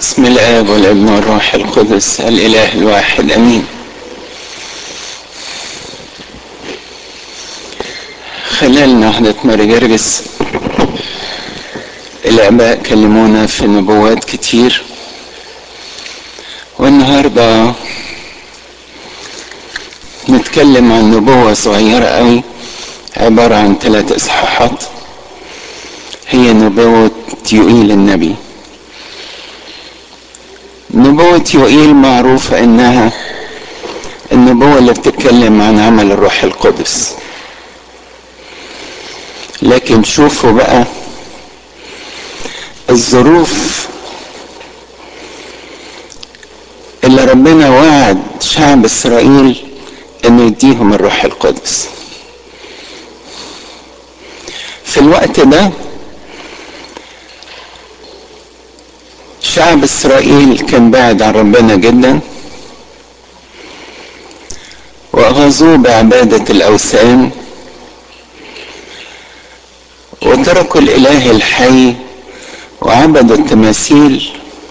بسم الآب والابن والروح القدس الإله الواحد أمين خلال نهضة ماري جرجس الآباء كلمونا في نبوات كتير والنهاردة نتكلم عن نبوة صغيرة قوي عبارة عن ثلاث إصحاحات هي نبوة يوئيل النبي نبوة يوئيل معروفة انها النبوة اللي بتتكلم عن عمل الروح القدس لكن شوفوا بقى الظروف اللي ربنا وعد شعب اسرائيل انه يديهم الروح القدس في الوقت ده شعب اسرائيل كان بعد عن ربنا جدا واغاظوه بعبادة الاوثان وتركوا الاله الحي وعبدوا التماثيل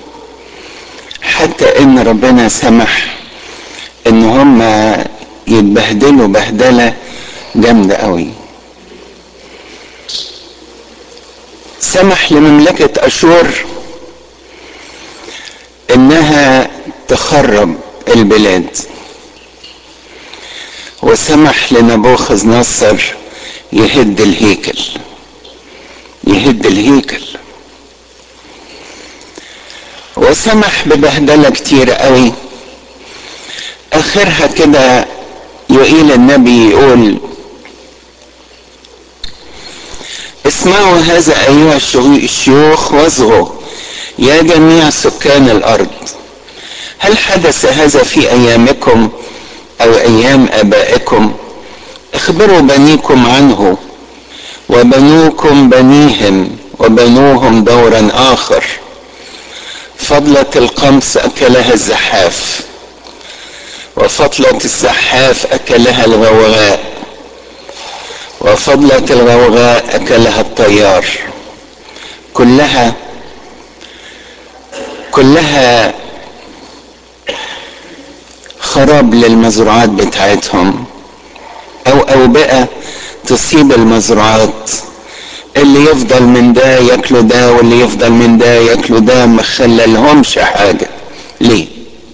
حتى ان ربنا سمح ان هم يتبهدلوا بهدلة جامدة قوي سمح لمملكة اشور انها تخرب البلاد وسمح لنبوخذ نصر يهد الهيكل يهد الهيكل وسمح ببهدله كتير قوي اخرها كده يقيل النبي يقول اسمعوا هذا ايها الشيوخ واصغوا يا جميع سكان الارض هل حدث هذا في ايامكم او ايام ابائكم اخبروا بنيكم عنه وبنوكم بنيهم وبنوهم دورا اخر فضلة القمص اكلها الزحاف وفضلة الزحاف اكلها الغوغاء وفضلة الغوغاء اكلها الطيار كلها كلها خراب للمزروعات بتاعتهم او اوبئة تصيب المزروعات اللي يفضل من ده ياكله ده واللي يفضل من ده ياكله ده ما خللهمش حاجة ليه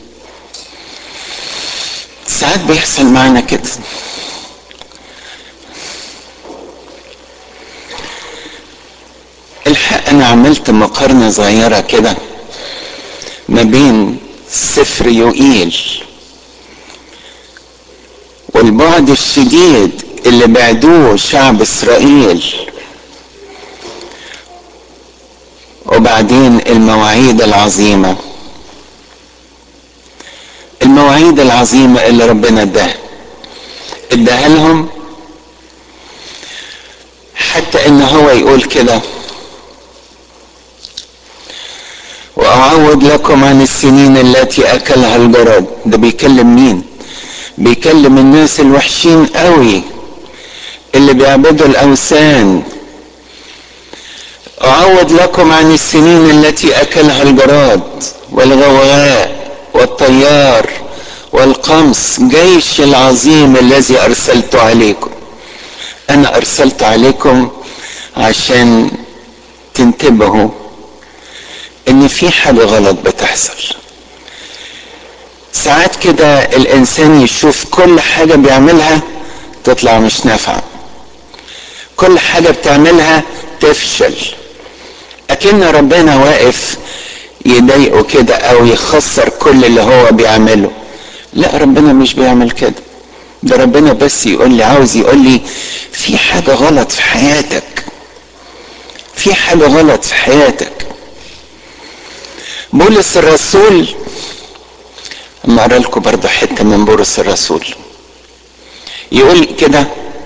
ساعات بيحصل معنا كده الحق انا عملت مقارنة صغيرة كده ما بين سفر يوئيل والبعد الشديد اللي بعدوه شعب اسرائيل وبعدين المواعيد العظيمة المواعيد العظيمة اللي ربنا اداها اداها لهم حتى ان هو يقول كده واعوض لكم عن السنين التي اكلها الجراد ده بيكلم مين بيكلم الناس الوحشين قوي اللي بيعبدوا الاوثان اعوض لكم عن السنين التي اكلها الجراد والغواء والطيار والقمص جيش العظيم الذي ارسلت عليكم انا ارسلت عليكم عشان تنتبهوا ان في حاجه غلط بتحصل ساعات كده الانسان يشوف كل حاجه بيعملها تطلع مش نافعه كل حاجه بتعملها تفشل اكن ربنا واقف يضايقه كده او يخسر كل اللي هو بيعمله لا ربنا مش بيعمل كده ده ربنا بس يقول لي عاوز يقول لي في حاجه غلط في حياتك في حاجه غلط في حياتك بولس الرسول اما اقرا لكم برضه حته من بولس الرسول يقول كده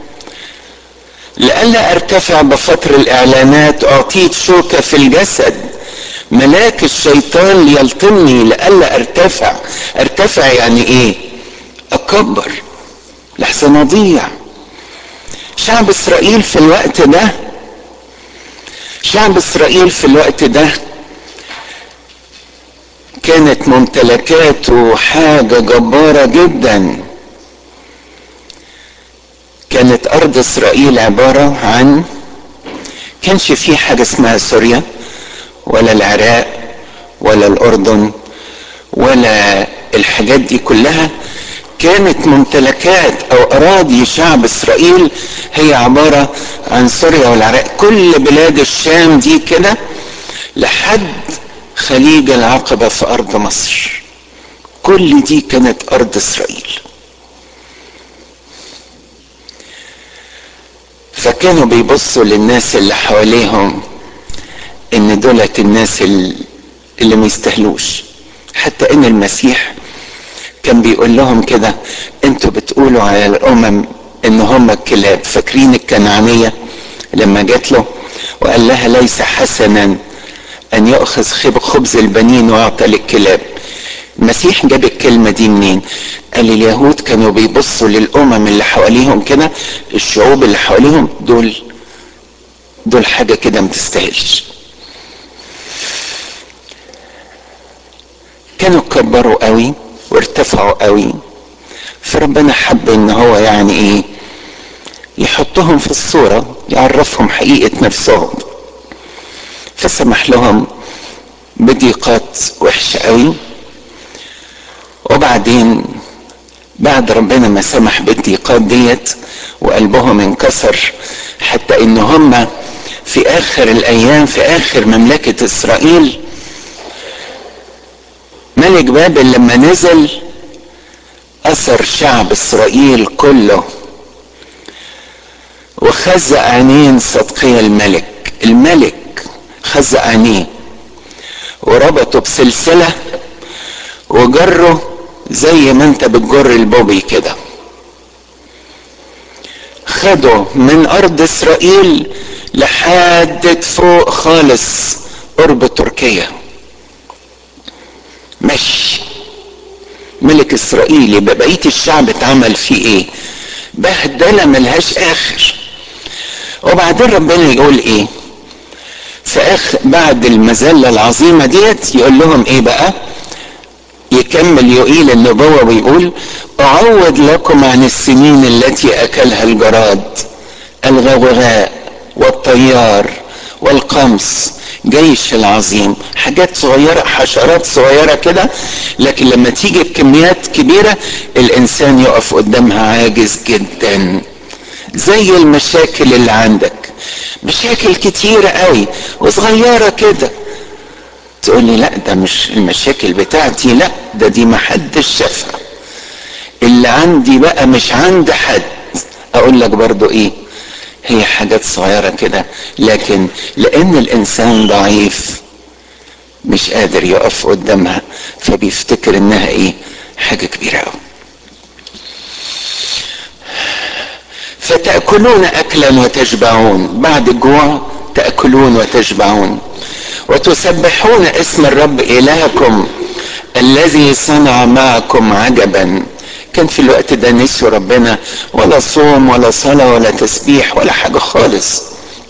لئلا ارتفع بفتر الاعلانات اعطيت شوكه في الجسد ملاك الشيطان ليلطمني لئلا ارتفع ارتفع يعني ايه اكبر لحسن اضيع شعب اسرائيل في الوقت ده شعب اسرائيل في الوقت ده كانت ممتلكاته حاجة جبارة جدا كانت أرض إسرائيل عبارة عن كانش في حاجة اسمها سوريا ولا العراق ولا الأردن ولا الحاجات دي كلها كانت ممتلكات أو أراضي شعب إسرائيل هي عبارة عن سوريا والعراق كل بلاد الشام دي كده لحد خليج العقبة في أرض مصر كل دي كانت أرض إسرائيل فكانوا بيبصوا للناس اللي حواليهم ان دولت الناس اللي ما يستاهلوش حتى ان المسيح كان بيقول لهم كده انتوا بتقولوا على الامم ان هم الكلاب فاكرين الكنعانيه لما جات له وقال لها ليس حسنا ان ياخذ خبز البنين ويعطى للكلاب المسيح جاب الكلمه دي منين قال اليهود كانوا بيبصوا للامم اللي حواليهم كده الشعوب اللي حواليهم دول دول حاجه كده ما تستاهلش كانوا كبروا قوي وارتفعوا قوي فربنا حب ان هو يعني ايه يحطهم في الصوره يعرفهم حقيقه نفسهم فسمح لهم بضيقات وحشه قوي وبعدين بعد ربنا ما سمح بالضيقات ديت وقلبهم انكسر حتى ان هم في اخر الايام في اخر مملكه اسرائيل ملك بابل لما نزل اثر شعب اسرائيل كله وخزق عينين صدقية الملك الملك خزق عينيه وربطه بسلسلة وجره زي ما انت بتجر البوبي كده خده من ارض اسرائيل لحد فوق خالص قرب تركيا مشي ملك اسرائيل يبقى بقيه الشعب اتعمل فيه ايه بهدله ملهاش اخر وبعدين ربنا يقول ايه في اخر بعد المذله العظيمه ديت يقول لهم ايه بقى يكمل يقيل النبوة ويقول أعوض لكم عن السنين التي أكلها الجراد الغوغاء والطيار والقمص جيش العظيم حاجات صغيرة حشرات صغيرة كده لكن لما تيجي بكميات كبيرة الإنسان يقف قدامها عاجز جدا زي المشاكل اللي عندك مشاكل كتيرة قوي وصغيرة كده تقول لي لا ده مش المشاكل بتاعتي لا ده دي محدش شافها اللي عندي بقى مش عند حد اقول لك برضو ايه هي حاجات صغيرة كده لكن لان الانسان ضعيف مش قادر يقف قدامها فبيفتكر انها ايه حاجة كبيرة قوي فتأكلون أكلا وتشبعون بعد الجوع تأكلون وتشبعون وتسبحون اسم الرب إلهكم الذي صنع معكم عجبا كان في الوقت ده نسوا ربنا ولا صوم ولا صلاة ولا تسبيح ولا حاجة خالص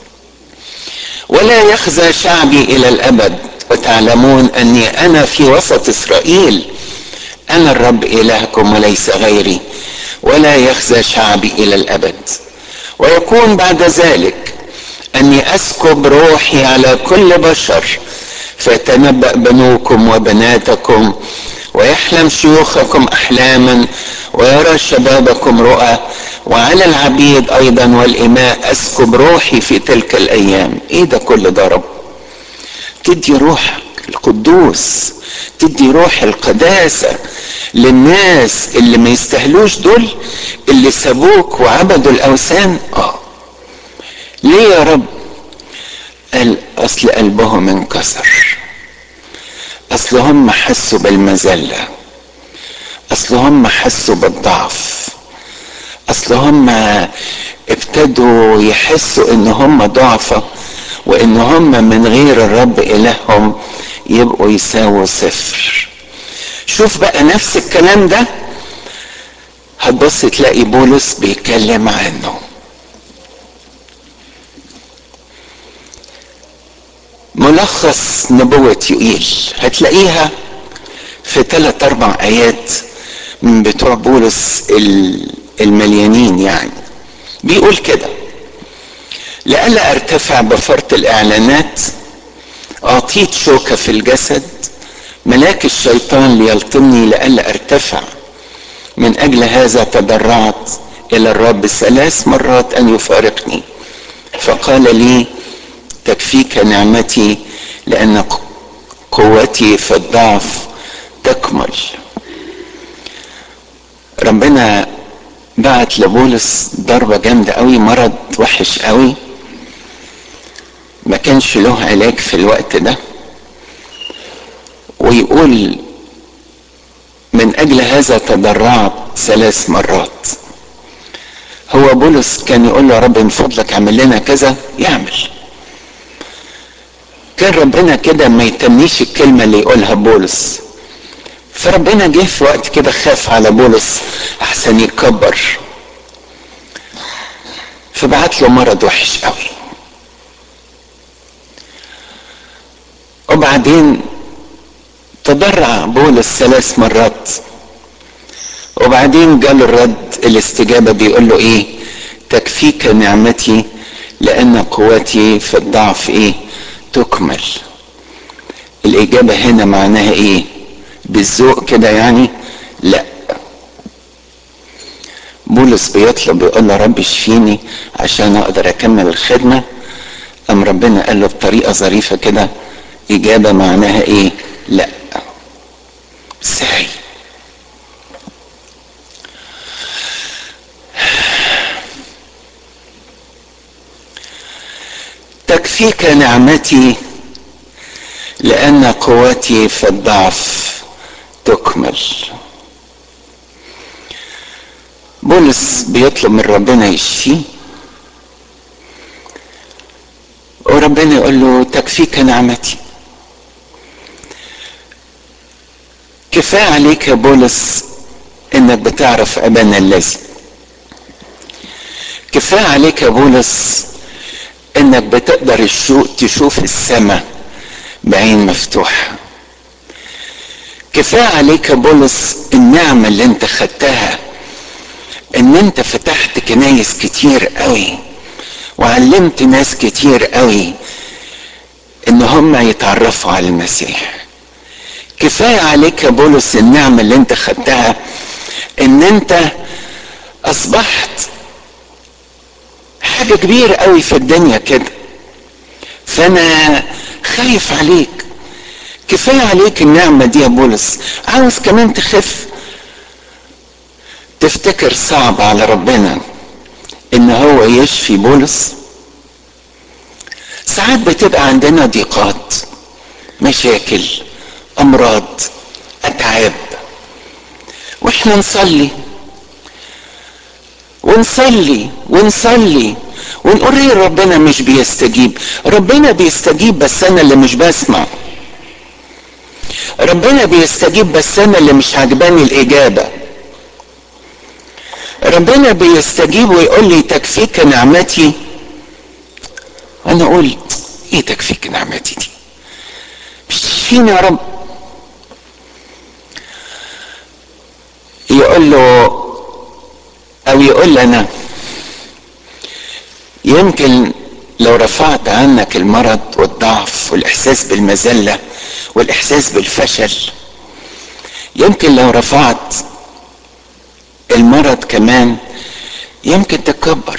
ولا يخزى شعبي إلى الأبد وتعلمون أني أنا في وسط إسرائيل أنا الرب إلهكم وليس غيري ولا يخزى شعبي إلى الأبد ويكون بعد ذلك أني أسكب روحي على كل بشر فيتنبأ بنوكم وبناتكم ويحلم شيوخكم أحلاما ويرى شبابكم رؤى وعلى العبيد أيضا والإماء أسكب روحي في تلك الأيام إيه ده كل ده رب تدي روح القدوس تدي روح القداسة للناس اللي ما يستاهلوش دول اللي سابوك وعبدوا الأوثان آه ليه يا رب قال اصل قلبهم انكسر اصل هم حسوا بالمذله اصل هم حسوا بالضعف اصل هم ابتدوا يحسوا ان هم ضعفة وان هم من غير الرب الههم يبقوا يساووا صفر شوف بقى نفس الكلام ده هتبص تلاقي بولس بيتكلم عنه ملخص نبوة يوئيل هتلاقيها في ثلاث اربع ايات من بتوع بولس المليانين يعني بيقول كده لئلا ارتفع بفرط الاعلانات اعطيت شوكة في الجسد ملاك الشيطان ليلطمني لئلا ارتفع من اجل هذا تضرعت الى الرب ثلاث مرات ان يفارقني فقال لي تكفيك نعمتي لان قوتي في الضعف تكمل ربنا بعت لبولس ضربة جامدة قوي مرض وحش قوي ما كانش له علاج في الوقت ده ويقول من اجل هذا تضرعت ثلاث مرات هو بولس كان يقول له يا رب من فضلك اعمل لنا كذا يعمل كان ربنا كده ما يتمنيش الكلمة اللي يقولها بولس فربنا جه في وقت كده خاف على بولس احسن يتكبر فبعت له مرض وحش قوي وبعدين تضرع بولس ثلاث مرات وبعدين جاله الرد الاستجابة بيقول له ايه تكفيك نعمتي لان قوتي في الضعف ايه تكمل الاجابة هنا معناها ايه بالذوق كده يعني لا بولس بيطلب بيقول له رب اشفيني عشان اقدر اكمل الخدمة ام ربنا قال له بطريقة ظريفة كده اجابة معناها ايه لا ازاي تكفيك نعمتي لان قوتي في الضعف تكمل بولس بيطلب من ربنا يشفيه وربنا يقول له تكفيك نعمتي كفاية عليك يا بولس انك بتعرف ابانا الذي كفاية عليك يا بولس انك بتقدر تشوف السماء بعين مفتوحة كفاية عليك يا بولس النعمة اللي انت خدتها ان انت فتحت كنايس كتير قوي وعلمت ناس كتير قوي ان هم يتعرفوا على المسيح كفاية عليك يا بولس النعمة اللي انت خدتها ان انت اصبحت حاجة كبيرة قوي في الدنيا كده فانا خايف عليك كفاية عليك النعمة دي يا بولس عاوز كمان تخف تفتكر صعب على ربنا ان هو يشفي بولس ساعات بتبقى عندنا ضيقات مشاكل امراض اتعاب واحنا نصلي ونصلي ونصلي ونقول ايه ربنا مش بيستجيب ربنا بيستجيب بس انا اللي مش بسمع ربنا بيستجيب بس انا اللي مش عجباني الاجابه ربنا بيستجيب ويقول لي تكفيك نعمتي انا اقول ايه تكفيك نعمتي دي مش تشفيني يا رب يقول له او يقول لنا يمكن لو رفعت عنك المرض والضعف والاحساس بالمذله والاحساس بالفشل يمكن لو رفعت المرض كمان يمكن تتكبر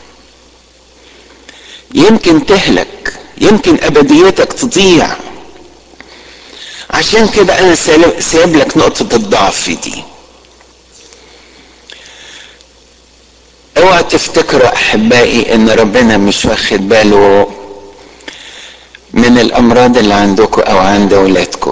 يمكن تهلك يمكن ابديتك تضيع عشان كده انا سايب لك نقطة الضعف دي اوعى تفتكروا احبائي ان ربنا مش واخد باله من الامراض اللي عندكم او عند اولادكم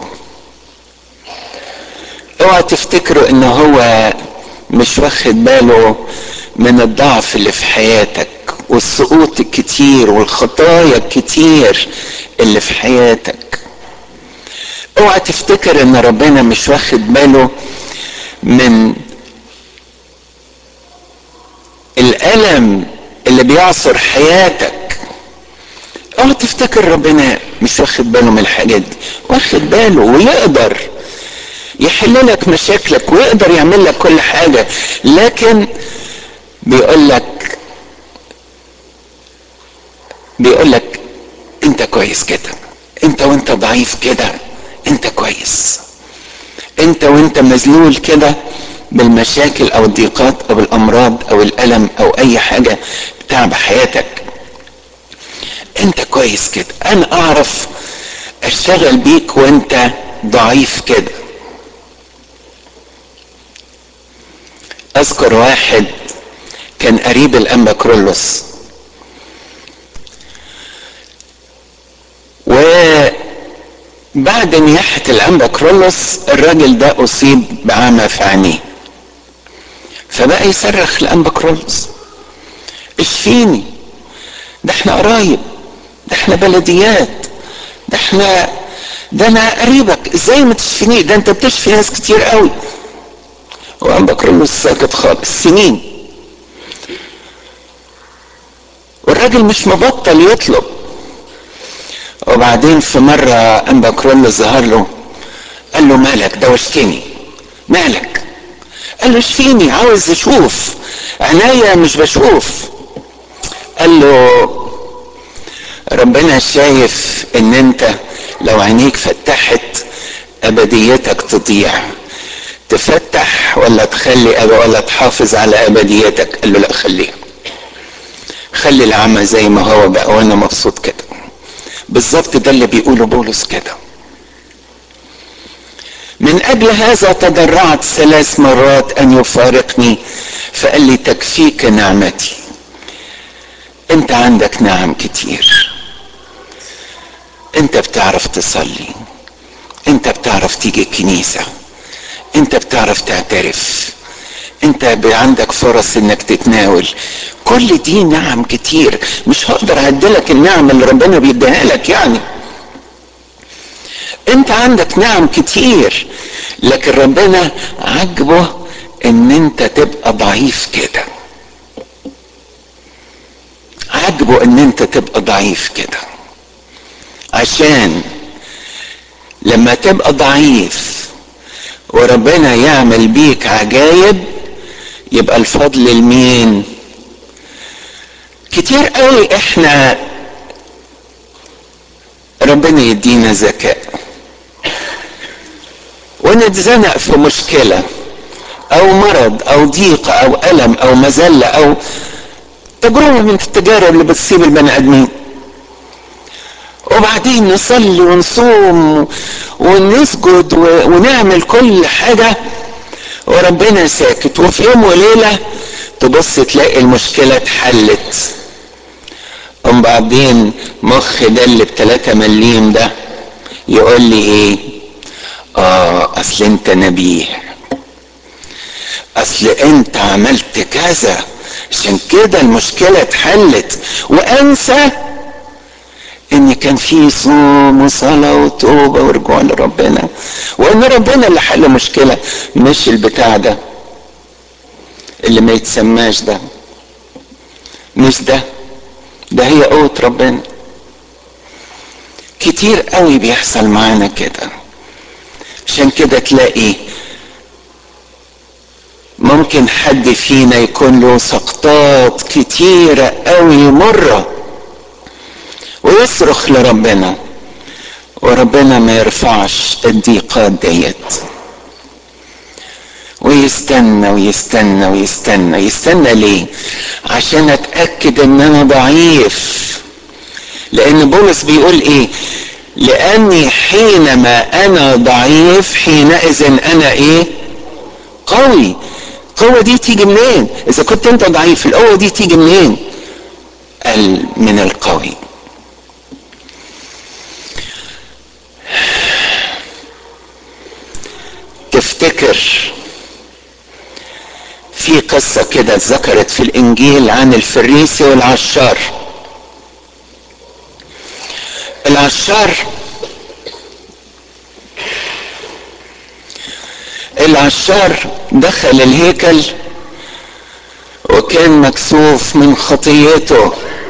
اوعى تفتكروا ان هو مش واخد باله من الضعف اللي في حياتك والسقوط الكتير والخطايا الكتير اللي في حياتك اوعى تفتكر ان ربنا مش واخد باله من الالم اللي بيعصر حياتك اوعى تفتكر ربنا مش واخد باله من الحاجات دي واخد باله ويقدر يحل لك مشاكلك ويقدر يعمل لك كل حاجة لكن بيقول لك بيقول لك انت كويس كده انت وانت ضعيف كده انت كويس انت وانت مذلول كده بالمشاكل او الضيقات او الامراض او الالم او اي حاجه تعب حياتك انت كويس كده انا اعرف اشتغل بيك وانت ضعيف كده اذكر واحد كان قريب الانبا كرولوس وبعد نياحة الانبا كرولوس الراجل ده اصيب بعمى في عينيه فبقى يصرخ الانبا كرولوس اشفيني ده احنا قرايب ده احنا بلديات ده احنا ده انا قريبك ازاي ما تشفيني ده انت بتشفي ناس كتير قوي وانبا كرولوس ساكت خالص سنين والراجل مش مبطل يطلب وبعدين في مرة انبا كرولوس ظهر له قال له مالك دوشتني مالك قال له اشفيني عاوز اشوف عينيا مش بشوف قال له ربنا شايف ان انت لو عينيك فتحت ابديتك تضيع تفتح ولا تخلي ولا تحافظ على ابديتك قال له لا خليها خلي العمى زي ما هو بقى وانا مبسوط كده بالظبط ده اللي بيقوله بولس كده من اجل هذا تضرعت ثلاث مرات ان يفارقني فقال لي تكفيك نعمتي انت عندك نعم كتير انت بتعرف تصلي انت بتعرف تيجي الكنيسة انت بتعرف تعترف انت عندك فرص انك تتناول كل دي نعم كتير مش هقدر اعدلك النعم اللي ربنا بيديها لك يعني انت عندك نعم كتير لكن ربنا عجبه ان انت تبقى ضعيف كده عجبه ان انت تبقى ضعيف كده عشان لما تبقى ضعيف وربنا يعمل بيك عجايب يبقى الفضل لمين كتير قوي احنا ربنا يدينا ذكاء ونتزنق في مشكلة او مرض او ضيقة او الم او مذلة او تجربة من التجارب اللي بتصيب البني ادمين وبعدين نصلي ونصوم ونسجد ونعمل كل حاجة وربنا ساكت وفي يوم وليلة تبص تلاقي المشكلة اتحلت ام بعدين مخ ده اللي بتلاتة مليم ده يقول لي ايه اه اصل انت نبيه اصل انت عملت كذا عشان كده المشكلة اتحلت وانسى ان كان في صوم وصلاة وتوبة ورجوع لربنا وان ربنا اللي حل مشكلة مش البتاع ده اللي ما يتسماش ده مش ده ده هي قوة ربنا كتير قوي بيحصل معانا كده عشان كده تلاقي ممكن حد فينا يكون له سقطات كتيرة قوي مرة ويصرخ لربنا وربنا ما يرفعش الضيقات ديت ويستنى ويستنى ويستنى يستنى ليه عشان اتاكد ان انا ضعيف لان بولس بيقول ايه لاني حينما انا ضعيف حينئذ انا ايه قوي القوة دي تيجي منين اذا كنت انت ضعيف القوة دي تيجي منين قال من القوي تفتكر في قصة كده ذكرت في الإنجيل عن الفريسي والعشار العشار العشار دخل الهيكل وكان مكسوف من خطيته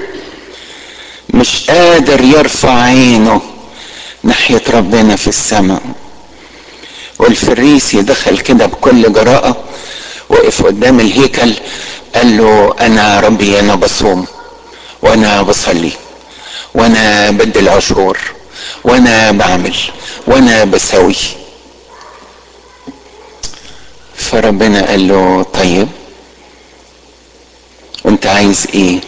مش قادر يرفع عينه ناحية ربنا في السماء والفريسي دخل كده بكل جراءة وقف قدام الهيكل قال له انا ربي انا بصوم وانا بصلي وانا بدي العشور وانا بعمل وانا بسوي فربنا قال له طيب وانت عايز ايه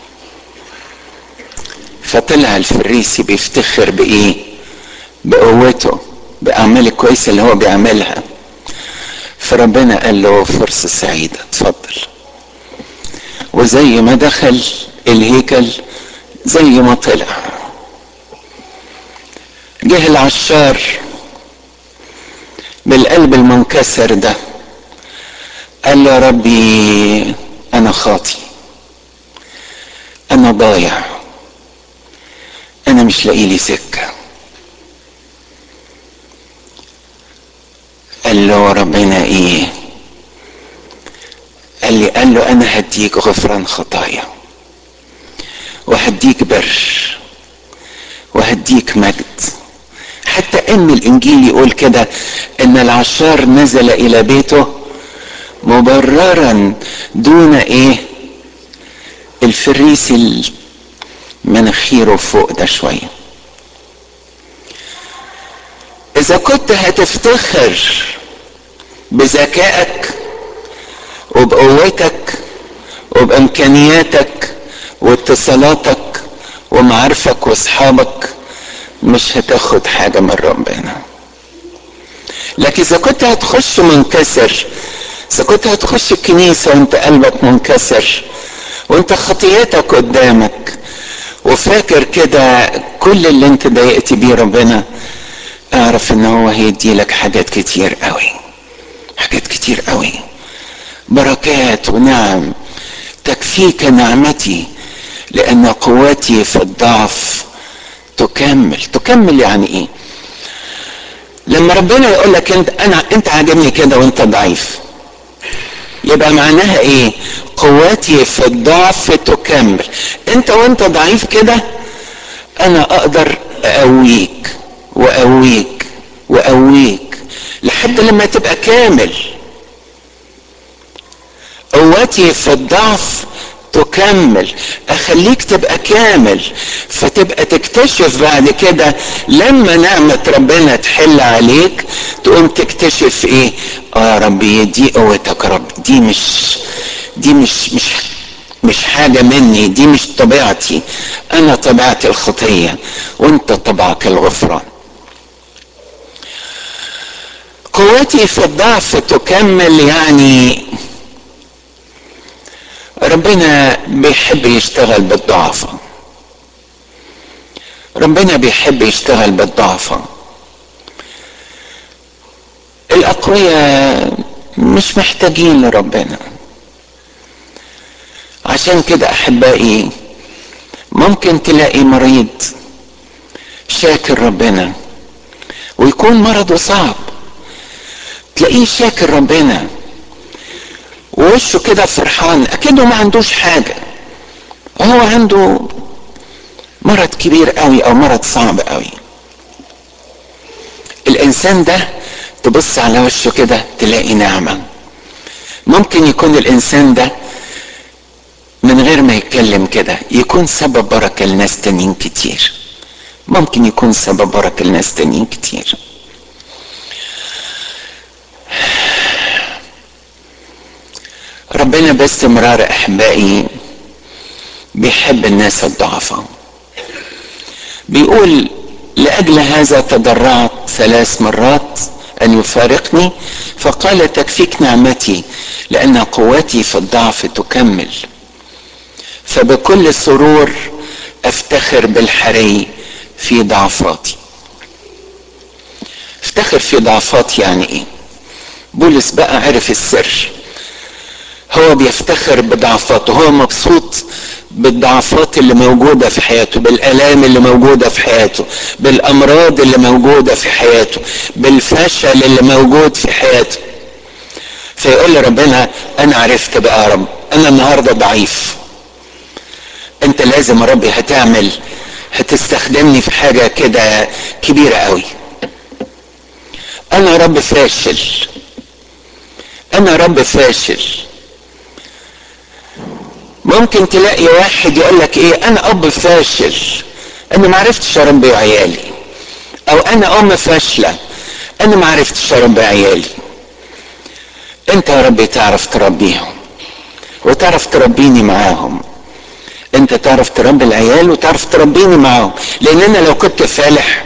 فطلع الفريسي بيفتخر بايه بقوته باعمال الكويسه اللي هو بيعملها فربنا قال له فرصه سعيده اتفضل وزي ما دخل الهيكل زي ما طلع جه العشار بالقلب المنكسر ده قال له يا ربي انا خاطي انا ضايع انا مش لاقي لي سكه قال له ربنا ايه قال لي قال له انا هديك غفران خطايا وهديك بر وهديك مجد حتى ان الانجيل يقول كده ان العشار نزل الى بيته مبررا دون ايه الفريسي مناخيره فوق ده شويه اذا كنت هتفتخر بذكائك وبقوتك وبامكانياتك واتصالاتك ومعارفك واصحابك مش هتاخد حاجه من ربنا لكن اذا كنت هتخش منكسر اذا كنت هتخش الكنيسه وانت قلبك منكسر وانت خطيتك قدامك وفاكر كده كل اللي انت ضايقت بيه ربنا اعرف ان هو هيدي لك حاجات كتير قوي حاجات كتير قوي بركات ونعم تكفيك نعمتي لان قوتي في الضعف تكمل تكمل يعني ايه لما ربنا يقول لك انت انا انت عاجبني كده وانت ضعيف يبقى معناها ايه قوتي في الضعف تكمل انت وانت ضعيف كده انا اقدر اقويك واقويك واقويك لحد لما تبقى كامل قوتي في الضعف تكمل اخليك تبقى كامل فتبقى تكتشف بعد كده لما نعمة ربنا تحل عليك تقوم تكتشف ايه اه يا ربي دي قوتك يا رب دي مش دي مش مش مش حاجة مني دي مش طبيعتي انا طبيعتي الخطية وانت طبعك الغفران قوتي في الضعف تكمل يعني ربنا بيحب يشتغل بالضعفة ربنا بيحب يشتغل بالضعفة الأقوياء مش محتاجين لربنا عشان كده أحبائي ممكن تلاقي مريض شاكر ربنا ويكون مرضه صعب تلاقيه شاكر ربنا ووشه كده فرحان اكنه ما عندوش حاجه وهو عنده مرض كبير قوي او مرض صعب قوي الانسان ده تبص على وشه كده تلاقي نعمه ممكن يكون الانسان ده من غير ما يتكلم كده يكون سبب بركه لناس تانيين كتير ممكن يكون سبب بركه لناس تانيين كتير ربنا باستمرار احبائي بيحب الناس الضعفاء بيقول لاجل هذا تضرعت ثلاث مرات ان يفارقني فقال تكفيك نعمتي لان قوتي في الضعف تكمل فبكل سرور افتخر بالحري في ضعفاتي افتخر في ضعفاتي يعني ايه بولس بقى عرف السر هو بيفتخر بضعفاته هو مبسوط بالضعفات اللي موجودة في حياته بالآلام اللي موجودة في حياته بالأمراض اللي موجودة في حياته بالفشل اللي موجود في حياته فيقول لربنا أنا عرفت بقى يا رب أنا النهاردة ضعيف أنت لازم يا ربي هتعمل هتستخدمني في حاجة كده كبيرة قوي انا رب فاشل انا رب فاشل ممكن تلاقي واحد يقول لك ايه انا اب فاشل انا ما عرفتش اربي عيالي او انا ام فاشله انا ما عرفتش اربي عيالي انت يا رب تعرف تربيهم وتعرف تربيني معاهم انت تعرف تربي العيال وتعرف تربيني معاهم لان انا لو كنت فالح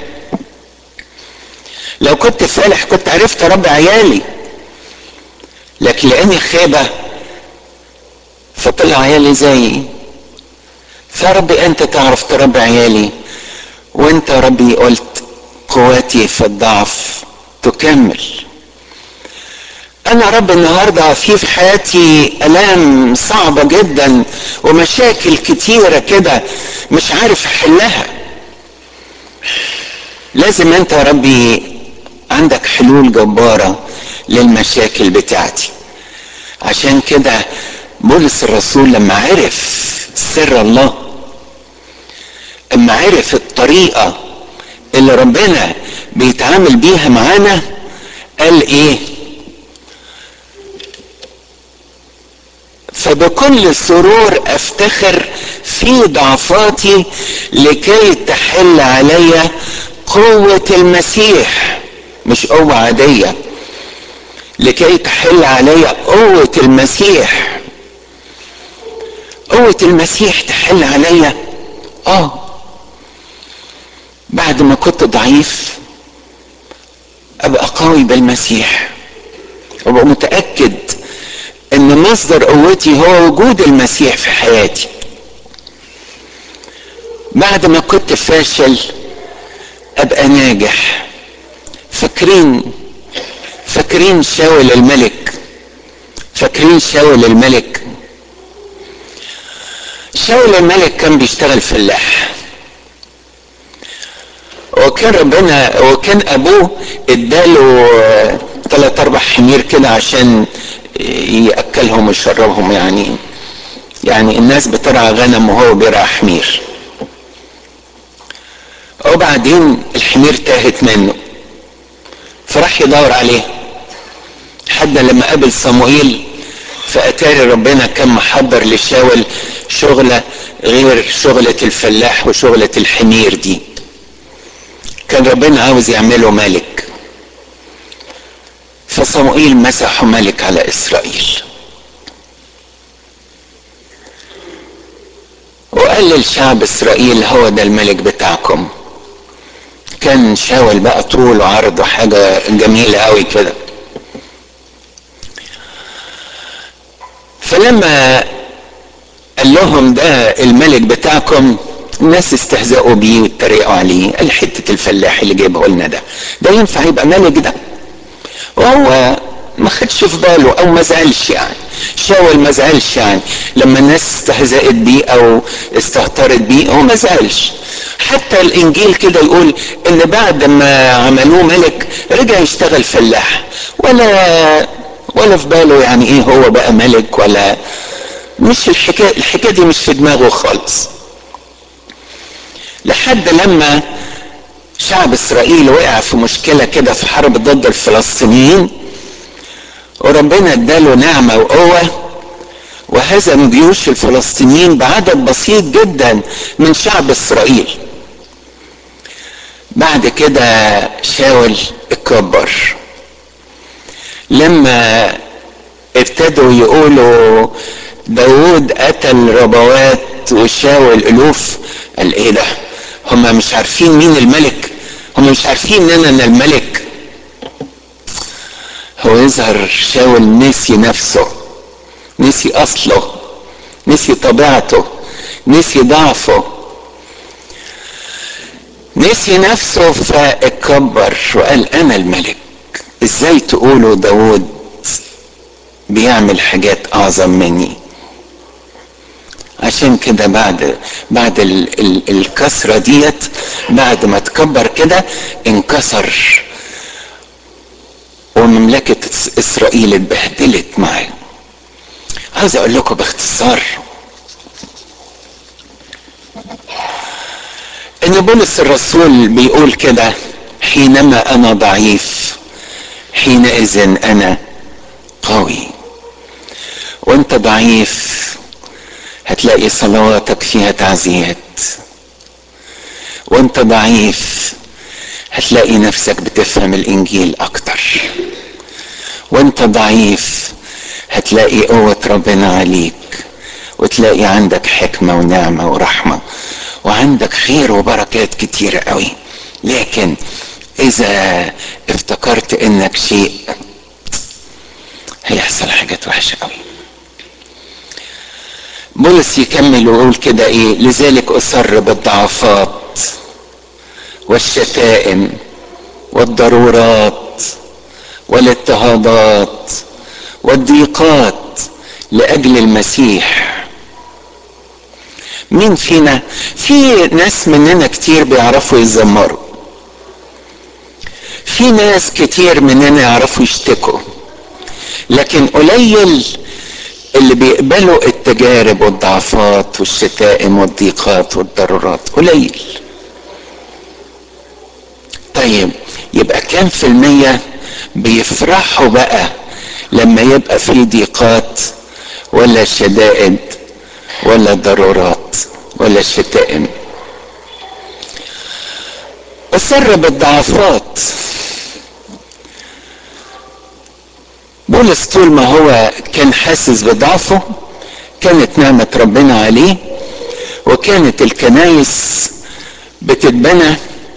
لو كنت فالح كنت عرفت اربي عيالي لكن لاني خيبه فطلع عيالي زيي فيا ربي انت تعرف تربي عيالي وانت يا ربي قلت قواتي في الضعف تكمل انا رب النهارده في في حياتي الام صعبه جدا ومشاكل كتيره كده مش عارف احلها لازم انت يا ربي عندك حلول جباره للمشاكل بتاعتي عشان كده بولس الرسول لما عرف سر الله اما عرف الطريقه اللي ربنا بيتعامل بيها معانا قال ايه فبكل سرور افتخر في ضعفاتي لكي تحل علي قوة المسيح مش قوة عادية لكي تحل علي قوة المسيح قوة المسيح تحل علي اه بعد ما كنت ضعيف ابقى قوي بالمسيح ابقى متأكد ان مصدر قوتي هو وجود المسيح في حياتي بعد ما كنت فاشل ابقى ناجح فاكرين فاكرين شاول الملك فاكرين شاول الملك شاول الملك كان بيشتغل فلاح وكان ربنا وكان ابوه اداله ثلاث اربع حمير كده عشان ياكلهم ويشربهم يعني يعني الناس بترعى غنم وهو بيرعى حمير وبعدين الحمير تاهت منه فراح يدور عليه حد لما قابل صموئيل فاتاري ربنا كان محضر لشاول شغله غير شغله الفلاح وشغله الحمير دي كان ربنا عاوز يعمله ملك فصموئيل مسحه ملك على اسرائيل وقال للشعب اسرائيل هو ده الملك بتاعكم كان شاول بقى طول وعرض وحاجة جميلة قوي كده فلما قال لهم ده الملك بتاعكم الناس استهزأوا بيه واتريقوا عليه قال حتة الفلاح اللي جايبه لنا ده ده ينفع يبقى ملك ده وهو ما خدش في باله او ما زعلش يعني شاول ما زعلش يعني لما الناس استهزأت بيه او استهترت بيه هو ما زعلش حتى الانجيل كده يقول ان بعد ما عملوه ملك رجع يشتغل فلاح ولا ولا في باله يعني ايه هو بقى ملك ولا مش الحكايه الحكايه دي مش في دماغه خالص لحد لما شعب اسرائيل وقع في مشكله كده في حرب ضد الفلسطينيين وربنا اداله نعمه وقوه وهزم جيوش الفلسطينيين بعدد بسيط جدا من شعب اسرائيل بعد كده شاول اتكبر لما ابتدوا يقولوا داود قتل ربوات وشاول الوف قال ايه ده هم مش عارفين مين الملك هم مش عارفين ان انا الملك هو يظهر شاول نسي نفسه نسي اصله نسي طبيعته نسي ضعفه نسي نفسه فاتكبر وقال انا الملك ازاي تقولوا داود بيعمل حاجات اعظم مني عشان كده بعد بعد ال ال الكسره ديت بعد ما تكبر كده انكسر ومملكه اسرائيل اتبهدلت معاه عاوز اقول لكم باختصار ان بولس الرسول بيقول كده حينما انا ضعيف حينئذ انا قوي وانت ضعيف هتلاقي صلواتك فيها تعزيات وانت ضعيف هتلاقي نفسك بتفهم الانجيل اكتر وانت ضعيف هتلاقي قوة ربنا عليك وتلاقي عندك حكمة ونعمة ورحمة وعندك خير وبركات كتيرة قوي لكن اذا افتكرت انك شيء هيحصل حاجات وحشة قوي بولس يكمل ويقول كده ايه لذلك اصر بالضعفات والشتائم والضرورات والاضطهادات والضيقات لاجل المسيح مين فينا في ناس مننا كتير بيعرفوا يزمروا في ناس كتير مننا يعرفوا يشتكوا لكن قليل اللي بيقبلوا التجارب والضعفات والشتائم والضيقات والضرورات قليل طيب يبقى كام في المية بيفرحوا بقى لما يبقى في ضيقات ولا شدائد ولا ضرورات ولا شتائم أصر بالضعفات بولس طول ما هو كان حاسس بضعفه كانت نعمة ربنا عليه وكانت الكنايس بتتبنى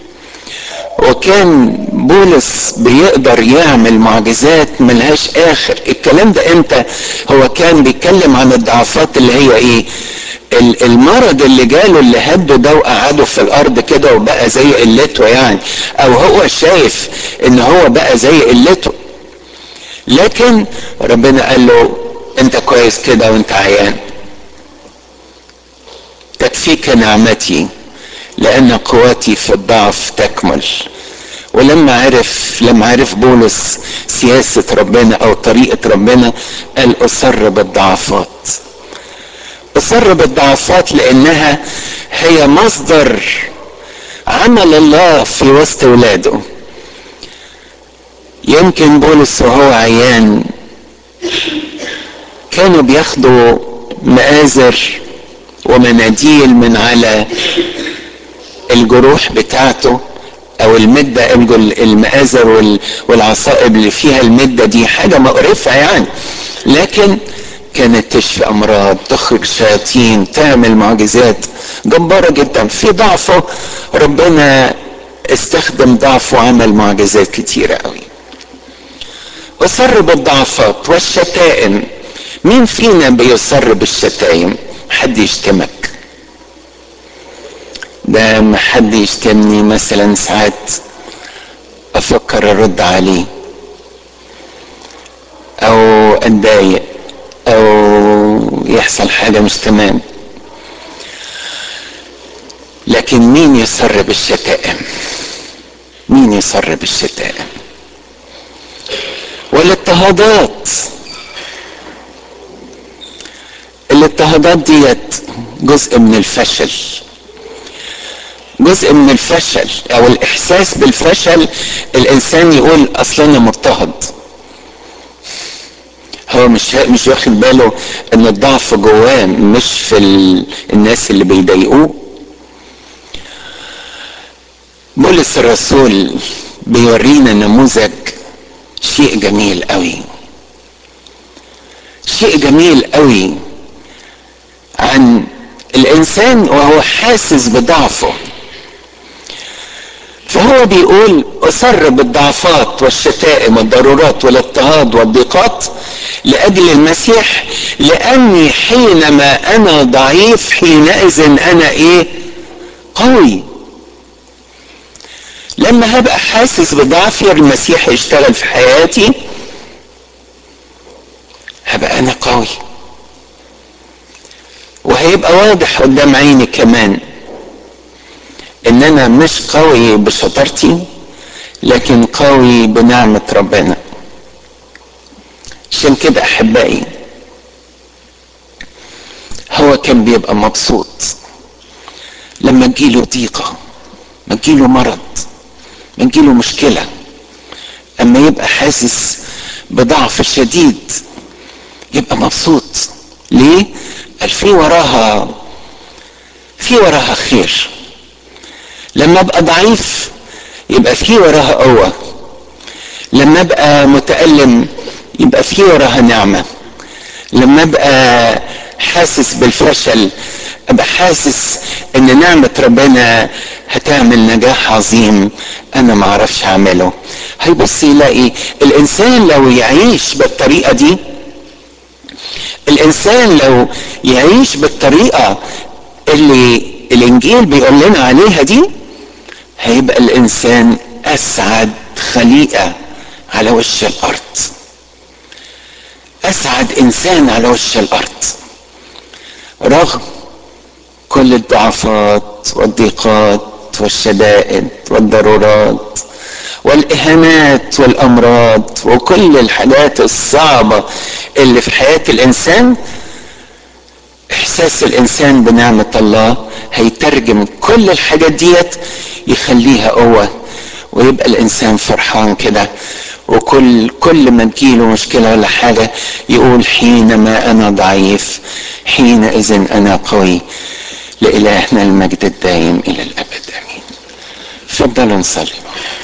وكان بولس بيقدر يعمل معجزات ملهاش اخر الكلام ده امتى هو كان بيتكلم عن الضعفات اللي هي ايه المرض اللي جاله اللي هده ده وقعده في الارض كده وبقى زي قلته يعني او هو شايف ان هو بقى زي قلته لكن ربنا قال له انت كويس كده وانت عيان تكفيك نعمتي لان قوتي في الضعف تكمل ولما عرف لما عرف بولس سياسة ربنا او طريقة ربنا قال اصر بالضعفات اصر بالضعفات لانها هي مصدر عمل الله في وسط ولاده يمكن بولس وهو عيان كانوا بياخدوا مآزر ومناديل من على الجروح بتاعته او المدة المآزر والعصائب اللي فيها المدة دي حاجة مقرفة يعني لكن كانت تشفي امراض تخرج شياطين تعمل معجزات جبارة جدا في ضعفه ربنا استخدم ضعفه وعمل معجزات كتيرة قوي أصر بالضعفات والشتائم مين فينا بيصر بالشتايم حد يشتمك ده ما حد يشتمني مثلا ساعات افكر ارد عليه او اتضايق او يحصل حاجه مش تمام لكن مين يصر بالشتائم مين يصر بالشتائم والاضطهادات الاضطهادات ديت جزء من الفشل جزء من الفشل او الاحساس بالفشل الانسان يقول اصل انا مضطهد هو مش مش واخد باله ان الضعف جواه مش في ال... الناس اللي بيضايقوه بولس الرسول بيورينا نموذج شيء جميل قوي شيء جميل قوي عن الانسان وهو حاسس بضعفه فهو بيقول اصر بالضعفات والشتائم والضرورات والاضطهاد والضيقات لاجل المسيح لاني حينما انا ضعيف حينئذ انا ايه قوي لما هبقى حاسس بضعفي المسيح يشتغل في حياتي هبقى انا قوي وهيبقى واضح قدام عيني كمان ان انا مش قوي بشطارتي لكن قوي بنعمة ربنا عشان كده احبائي هو كان بيبقى مبسوط لما تجيله ضيقة ما تجيله مرض ما تجيله مشكلة اما يبقى حاسس بضعف شديد يبقى مبسوط ليه قال في وراها في وراها خير لما ابقى ضعيف يبقى في وراها قوه لما ابقى متالم يبقى في وراها نعمه لما ابقى حاسس بالفشل ابقى حاسس ان نعمة ربنا هتعمل نجاح عظيم انا ما اعرفش اعمله هيبص يلاقي الانسان لو يعيش بالطريقة دي الانسان لو يعيش بالطريقة اللي الانجيل بيقول لنا عليها دي هيبقى الانسان اسعد خليقة على وش الارض اسعد انسان على وش الارض رغم كل الضعفات والضيقات والشدائد والضرورات والاهانات والامراض وكل الحاجات الصعبه اللي في حياه الانسان احساس الانسان بنعمه الله هيترجم كل الحاجات ديت يخليها قوه ويبقى الانسان فرحان كده وكل كل ما تجيله مشكله ولا حاجه يقول حينما انا ضعيف حينئذ انا قوي لالهنا المجد الدائم الى الابد امين تفضلوا نصلي